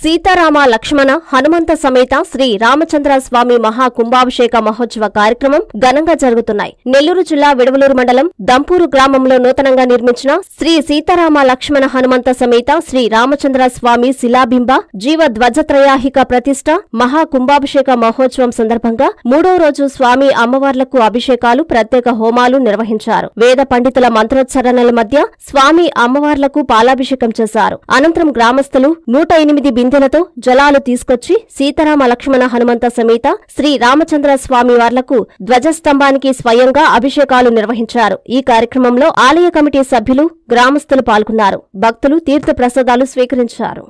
సీతారామ లక్ష్మణ హనుమంత సమేత శ్రీ రామచంద్ర స్వామి మహా కుంభాభిషేక మహోత్సవ కార్యక్రమం ఘనంగా జరుగుతున్నాయి నెల్లూరు జిల్లా విడవలూరు మండలం దంపూరు గ్రామంలో నూతనంగా నిర్మించిన శ్రీ సీతారామ లక్ష్మణ హనుమంత సమేత శ్రీ రామచంద్ర స్వామి శిలాబింబ జీవ ధ్వజత్రయాహిక ప్రతిష్ట మహా కుంభాభిషేక మహోత్సవం సందర్భంగా మూడో రోజు స్వామి అమ్మవార్లకు అభిషేకాలు ప్రత్యేక హోమాలు నిర్వహించారు వేద పండితుల మంత్రోచ్చరణల మధ్య స్వామి అమ్మవార్లకు పాలాభిషేకం చేశారు అనంతరం గ్రామస్తులు నూట ఎనిమిది బిందెలతో జలాలు తీసుకొచ్చి సీతారామ లక్ష్మణ హనుమంత సమేత శ్రీ రామచంద్ర స్వామి వార్లకు ధ్వజస్తంభానికి స్వయంగా అభిషేకాలు నిర్వహించారు ఈ కార్యక్రమంలో ఆలయ కమిటీ సభ్యులు గ్రామస్తులు పాల్గొన్నారు భక్తులు తీర్థ ప్రసాదాలు స్వీకరించారు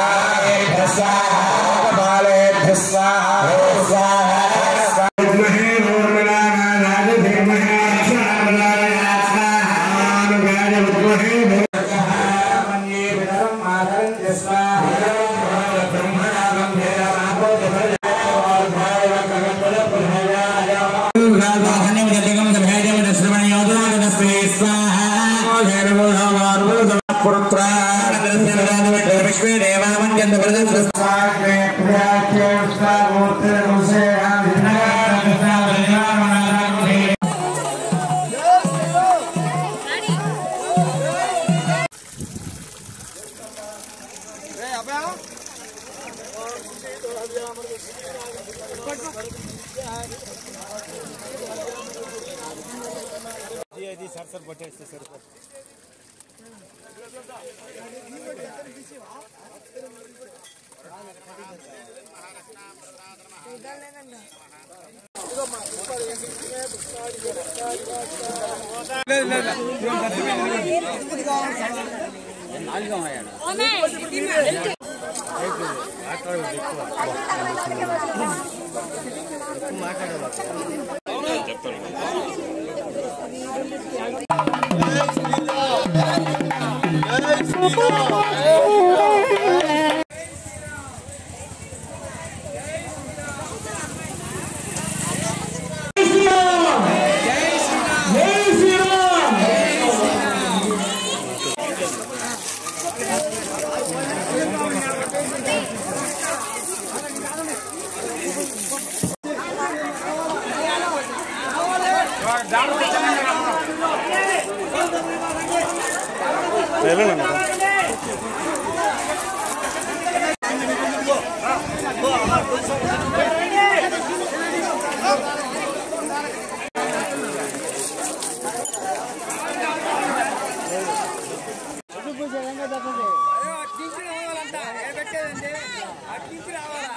అట్నుంచి రావాలంట ఏదెక్కేదండి అట్నుంచి రావాలా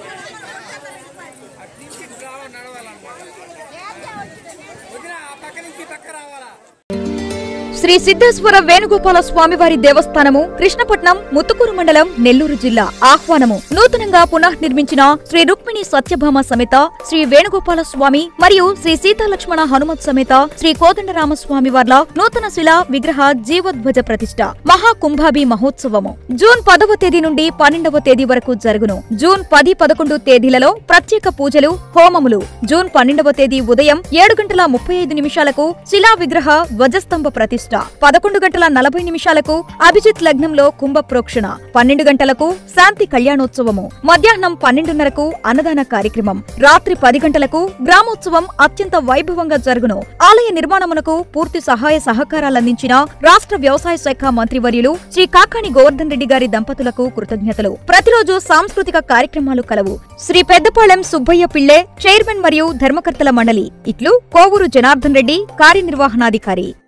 అట్నుంచి రావాలి నడవాలన్నమాట వదిన ఆ పక్క నుంచి ఈ పక్క రావాలా శ్రీ సిద్ధేశ్వర వేణుగోపాల స్వామివారి దేవస్థానము కృష్ణపట్నం ముత్తుకూరు మండలం నెల్లూరు జిల్లా ఆహ్వానము నూతనంగా పునః నిర్మించిన శ్రీ రుక్మిణి సత్యభామ సమేత శ్రీ వేణుగోపాల స్వామి మరియు శ్రీ సీతాలక్ష్మణ హనుమత్ సమేత శ్రీ కోదండరామ స్వామి వార్ల నూతన శిలా విగ్రహ జీవోద్వజ ప్రతిష్ట మహాకుంభాభి మహోత్సవము జూన్ పదవ తేదీ నుండి పన్నెండవ తేదీ వరకు జరుగును జూన్ పది పదకొండు తేదీలలో ప్రత్యేక పూజలు హోమములు జూన్ పన్నెండవ తేదీ ఉదయం ఏడు గంటల ముప్పై ఐదు నిమిషాలకు శిలా విగ్రహ ధ్వజస్తంభ ప్రతిష్ట పదకొండు గంటల నలభై నిమిషాలకు అభిజిత్ లగ్నంలో కుంభ ప్రోక్షణ పన్నెండు గంటలకు శాంతి కళ్యాణోత్సవము మధ్యాహ్నం పన్నెండున్నరకు అన్నదాన కార్యక్రమం రాత్రి పది గంటలకు గ్రామోత్సవం అత్యంత వైభవంగా జరుగును ఆలయ నిర్మాణమునకు పూర్తి సహాయ సహకారాలందించిన రాష్ట్ర వ్యవసాయ శాఖ మంత్రివర్యులు శ్రీ కాకాణి గోవర్ధన్ రెడ్డి గారి దంపతులకు కృతజ్ఞతలు ప్రతిరోజు సాంస్కృతిక కార్యక్రమాలు కలవు శ్రీ పెద్దపాళెం సుబ్బయ్య పిళ్ళే చైర్మన్ మరియు ధర్మకర్తల మండలి ఇట్లు కోవూరు జనార్దన్ రెడ్డి కార్యనిర్వహణాధికారి